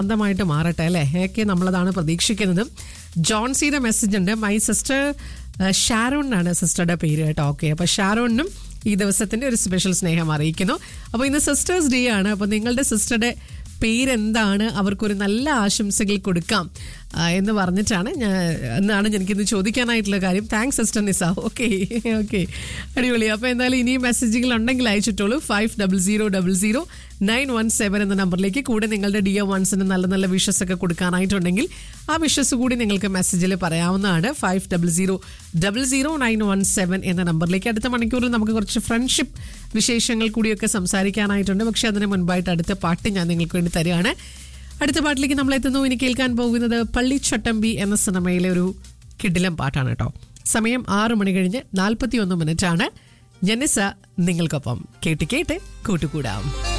സ്വന്തമായിട്ട് മാറട്ടെ അല്ലേ ഓക്കെ നമ്മളതാണ് പ്രതീക്ഷിക്കുന്നത് ജോൺസിയുടെ മെസ്സേജ് ഉണ്ട് മൈ സിസ്റ്റർ ഷാരോൺ ആണ് സിസ്റ്ററുടെ പേര് കേട്ടോ ഓക്കെ അപ്പോൾ ഷാരോണിനും ഈ ദിവസത്തിന്റെ ഒരു സ്പെഷ്യൽ സ്നേഹം അറിയിക്കുന്നു അപ്പോൾ ഇന്ന് സിസ്റ്റേഴ്സ് ഡേ ആണ് അപ്പോൾ നിങ്ങളുടെ സിസ്റ്ററുടെ പേരെന്താണ് അവർക്കൊരു നല്ല ആശംസകൾ കൊടുക്കാം ആ, എന്ന് പറഞ്ഞിട്ടാണ് ഞാൻ എന്നാണ് എനിക്കിന്ന് ചോദിക്കാനായിട്ടുള്ള കാര്യം thanks sister Nisa okay okay അടിപൊളി അപ്പോൾ എന്തായാലും ഇനിയും മെസ്സേജുകൾ ഉണ്ടെങ്കിൽ അയച്ചിട്ടുള്ളൂ five double zero double zero nine one seven എന്ന നമ്പറിലേക്ക് കൂടെ നിങ്ങളുടെ ഡിയോ വൺസിന് നല്ല നല്ല വിഷസ് ഒക്കെ കൊടുക്കാനായിട്ടുണ്ടെങ്കിൽ ആ വിഷസ് കൂടി നിങ്ങൾക്ക് മെസ്സേജിൽ പറയാവുന്നതാണ് five double zero double zero nine one seven എന്ന നമ്പറിലേക്ക് അടുത്ത മണിക്കൂറിൽ നമുക്ക് കുറച്ച് ഫ്രണ്ട്ഷിപ്പ് വിശേഷങ്ങൾ കൂടിയൊക്കെ സംസാരിക്കാനായിട്ടുണ്ട് പക്ഷെ അതിന് മുൻപായിട്ട് അടുത്ത പാട്ട് ഞാൻ നിങ്ങൾക്ക് വേണ്ടി തരികയാണ് അടുത്ത പാട്ടിലേക്ക് നമ്മൾ എത്തുന്നു ഇനി കേൾക്കാൻ പോകുന്നത് പള്ളിച്ചട്ടമ്പി എന്ന സിനിമയിലെ ഒരു കിടിലം പാട്ടാണ് കേട്ടോ സമയം ആറു മണി കഴിഞ്ഞ് നാൽപ്പത്തി ഒന്ന് മിനിറ്റ് ആണ് ജനിസ നിങ്ങൾക്കൊപ്പം കേട്ട് കേട്ട് കൂട്ടുകൂടാം